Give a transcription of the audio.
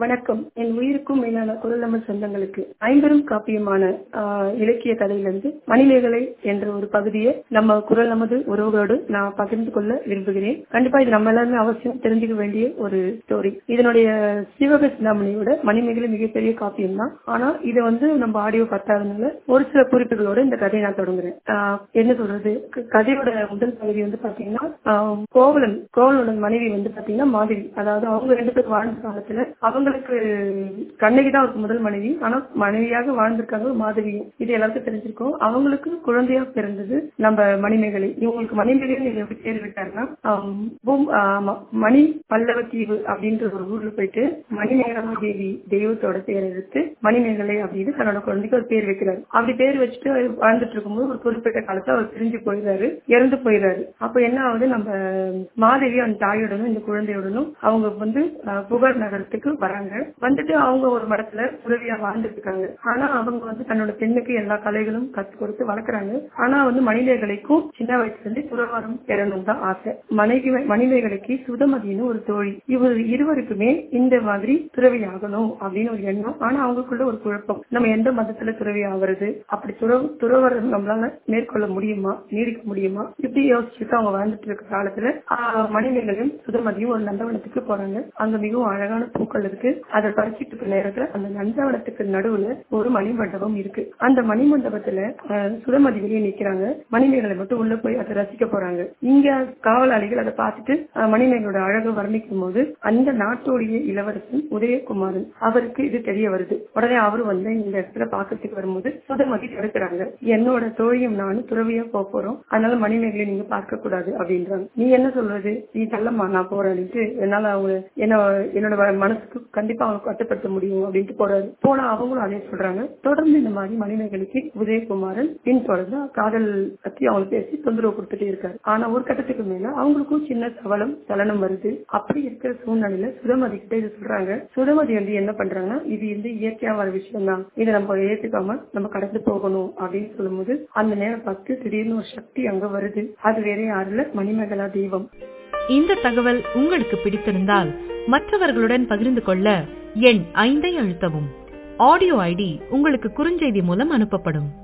வணக்கம் என் உயிருக்கும் மேலான குரல் நமது சொந்தங்களுக்கு ஐம்பெரும் காப்பியமான ஆஹ், இலக்கிய கதையிலிருந்து மணிமேகலை என்ற ஒரு பகுதியை நம்ம குரல் நமது உறவுகளோடு நான் பகிர்ந்து கொள்ள விரும்புகிறேன் கண்டிப்பா இது நம்ம எல்லாருமே அவசியம் தெரிஞ்சுக்க வேண்டிய ஒரு ஸ்டோரி இதனுடைய சிவக சிந்தாமணியோட மணிமேகலை மிகப்பெரிய காப்பியம் தான் ஆனா இதை வந்து நம்ம ஆடியோ பத்தாதனால ஒரு சில குறிப்புகளோட இந்த கதையை நான் தொடங்குறேன் ஆஹ், என்ன சொல்றது க- கதையோட முதல் பகுதி வந்து பாத்தீங்கன்னா ஆஹ், கோவலன் கோவலனோட மனைவி வந்து பாத்தீங்கன்னா மாதவி அதாவது அவங்க ரெண்டு பேரும் வாழ்ந்த காலத்துல அவங்களுக்கு கண்ணகி தான் அவருக்கு முதல் மனைவி ஆனா மனைவியாக வாழ்ந்திருக்காங்க மாதவியும் இது எல்லாருக்கும் தெரிஞ்சிருக்கும் அவங்களுக்கு குழந்தையா பிறந்தது நம்ம மணிமேகலை இவங்களுக்கு மணிமேகலை இவங்க எப்படி பேர் விட்டாருன்னா ஆம், பூம்- ஆமா, மணி பல்லவ தீவு அப்படின்ற ஒரு ஊர்ல போயிட்டு மணிமேகலா தேவி தெய்வத்தோட பேர் எடுத்து மணிமேகலை அப்படின்னு தன்னோட குழந்தைக்கு ஒரு பேர் வைக்கிறாரு அப்படி பேர் வச்சுட்டு அவர் வாழ்ந்துட்டு இருக்கும்போது ஒரு குறிப்பிட்ட காலத்துல அவர் பிரிஞ்சு போயிடுறாரு இறந்து போயிடுறாரு அப்ப என்ன ஆகுது நம்ம மாதவி அந்த தாயுடனும் இந்த குழந்தையுடனும் அவங்க வந்து அஹ், புகார் நகரத்துக்கு வராங்க வந்துட்டு அவங்க ஒரு மடத்துல உதவியா வாழ்ந்துட்டு இருக்காங்க ஆனா அவங்க வந்து தன்னோட பெண்ணுக்கு எல்லா கலைகளும் கத்து கொடுத்து வளர்க்குறாங்க ஆனா வந்து மணிமேகலைக்கும் சின்ன வயசுல இருந்து துறவரம் பெறணும் தான் ஆசை மனைவி மணிமேகலைக்கு சுதமதினு ஒரு தோழி இவர் இருவருக்குமே இந்த மாதிரி துறவி ஆகணும் அப்படின்னு ஒரு எண்ணம் ஆனா அவங்களுக்குள்ள ஒரு குழப்பம் நம்ம எந்த மதத்துல துறவி ஆவறது அப்படி துறவு துறவரம் நம்மளால மேற்கொள்ள முடியுமா நீடிக்க முடியுமா இப்படி யோசிச்சுட்டு அவங்க வாழ்ந்துட்டு இருக்க காலத்துல ஆஹ், மணிமேகலையும் சுதமதியும் ஒரு நந்தவனத்துக்கு போறாங்க அங்க மிகவும் அழகான பூக்கள் இருக்கு அதை பறிச்சிட்டு இருக்க நேரத்துல அந்த நந்தவனத்துக்கு நடுவுல ஒரு மணிமண்டபம் இருக்கு அந்த மணிமண்டபத்துல ஆஹ், சுதமதி வெளியே நிக்கிறாங்க மணிமேகலை மட்டும் உள்ள போய் அதை ரசிக்க போறாங்க இங்க காவலாளிகள் அதை பார்த்துட்டு ஆஹ், மணிமேகலோட அழகை வர்ணிக்கும் போது அந்த நாட்டோடைய இளவரசன் உதயகுமாரன் அவருக்கு இது தெரிய வருது உடனே அவரு வந்து இந்த இடத்துல பாக்கிறதுக்கு வரும்போது சுதமதி தடுக்கிறாங்க என்னோட தோழியும் நானும் துறவியா போக போறோம் அதனால மணிமேகலை நீங்க பார்க்க கூடாது அப்படின்றாங்க நீ என்ன சொல்றது நீ தள்ளம்மா நான் போறேன்ட்டு என்னால அவங்க என்ன என்னோட வ- மனசுக்கு கண்டிப்பா அவங்க கட்டுப்படுத்த முடியும் அப்படின்ட்டு போறாரு போனா அவங்களும் அதே சொல்றாங்க தொடர்ந்து இந்த மாதிரி மணிமேகலைக்கு உதயகுமாரன் பின் தொடர்ந்து காதல் பத்தி அவங்க பேசி தொந்தரவு கொடுத்துட்டே இருக்காரு ஆனா ஒரு கட்டத்துக்கு மேல அவங்களுக்கும் சின்ன சவலம் சலனம் வருது அப்படி இருக்கிற சூழ்நிலையில சுதமதி கிட்ட இது சொல்றாங்க சுதமதி வந்து என்ன பண்றாங்கன்னா இது வந்து இயற்கையா வர விஷயம் தான் இதை நம்ம ஏத்துக்காம நம்ம கடந்து போகணும் அப்படின்னு சொல்லும்போது அந்த நேரம் பார்த்து திடீர்னு ஒரு சக்தி அங்க வருது அது வேற யாரும் இல்ல மணிமேகலா தெய்வம் இந்த தகவல் உங்களுக்கு பிடித்திருந்தால் மற்றவர்களுடன் பகிர்ந்து கொள்ள எண் ஐந்தை அழுத்தவும் ஆடியோ ஐடி உங்களுக்கு குறுஞ்செய்தி மூலம் அனுப்பப்படும்